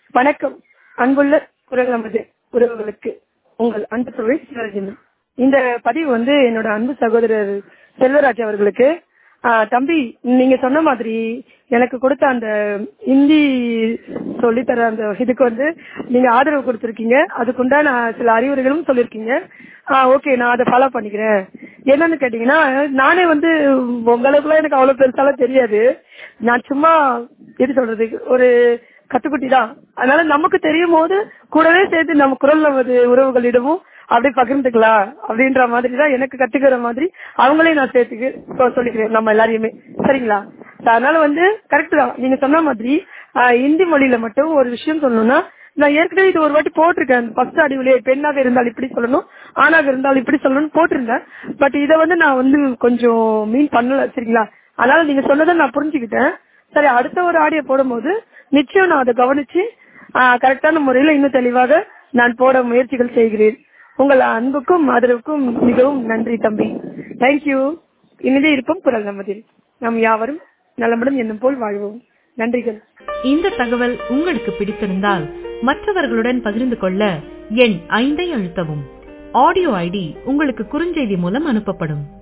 வணக்கம் அன்புள்ள குரல் நமது உறவுகளுக்கு உங்கள் அன்பு தொழில் சிவரஞ்சன் இந்த பதிவு வந்து என்னோட அன்பு சகோதரர் செல்வராஜ் அவர்களுக்கு ஆஹ் தம்பி நீங்க சொன்ன மாதிரி எனக்கு கொடுத்த அந்த ஹிந்தி சொல்லித்தர அந்த இதுக்கு வந்து நீங்க ஆதரவு கொடுத்துருக்கீங்க அதுக்குண்டான சில அறிவுரைகளும் சொல்லியிருக்கீங்க ஓகே நான் அதை ஃபாலோ பண்ணிக்கிறேன் என்னன்னு கேட்டீங்கன்னா நானே வந்து உங்களுக்குலாம் எனக்கு அவ்வளவு பெருசாலாம் தெரியாது நான் சும்மா எப்படி சொல்றது ஒரு கத்துக்குட்டி தான் அதனால நமக்கு தெரியும் போது கூடவே சேர்த்து நம்ம குரல் நமது உறவுகளிடமும் அப்படியே பகிர்ந்துக்கலாம் அப்படின்ற மாதிரி தான் எனக்கு கத்துக்கிற மாதிரி அவங்களையும் நான் சேர்த்துக்கு சொ- சொல்லிக்கிறேன் நம்ம எல்லாரையுமே சரிங்களா அதனால வந்து கரெக்ட் தான் நீங்க சொன்ன மாதிரி ஆஹ், இந்தி மொழியில மட்டும் ஒரு விஷயம் சொல்லணும்னா நான் ஏற்கனவே இது ஒரு வாட்டி போட்டிருக்கேன் ஃபர்ஸ்ட் அடிவிலே பெண்ணாக இருந்தால் இப்படி சொல்லணும் ஆணாக இருந்தால் இப்படி சொல்லணும்னு போட்டிருந்தேன் பட் இதை வந்து நான் வந்து கொஞ்சம் மீன் பண்ணல சரிங்களா அதனால நீங்க சொன்னதை நான் புரிஞ்சுக்கிட்டேன் சரி அடுத்த ஒரு ஆடியோ போடும்போது நிச்சயம் நான் அதை கவனிச்சு கரெக்டான முறையில இன்னும் தெளிவாக நான் போட முயற்சிகள் செய்கிறேன் உங்கள் அன்புக்கும் ஆதரவுக்கும் மிகவும் நன்றி தம்பி தேங்க்யூ இனிதே இருப்போம் குரல் நமதில் நாம் யாவரும் நலமுடன் என்னும் போல் வாழ்வோம் நன்றிகள் இந்த தகவல் உங்களுக்கு பிடித்திருந்தால் மற்றவர்களுடன் பகிர்ந்து கொள்ள எண் ஐந்தை அழுத்தவும் ஆடியோ ஐடி உங்களுக்கு குறுஞ்செய்தி மூலம் அனுப்பப்படும்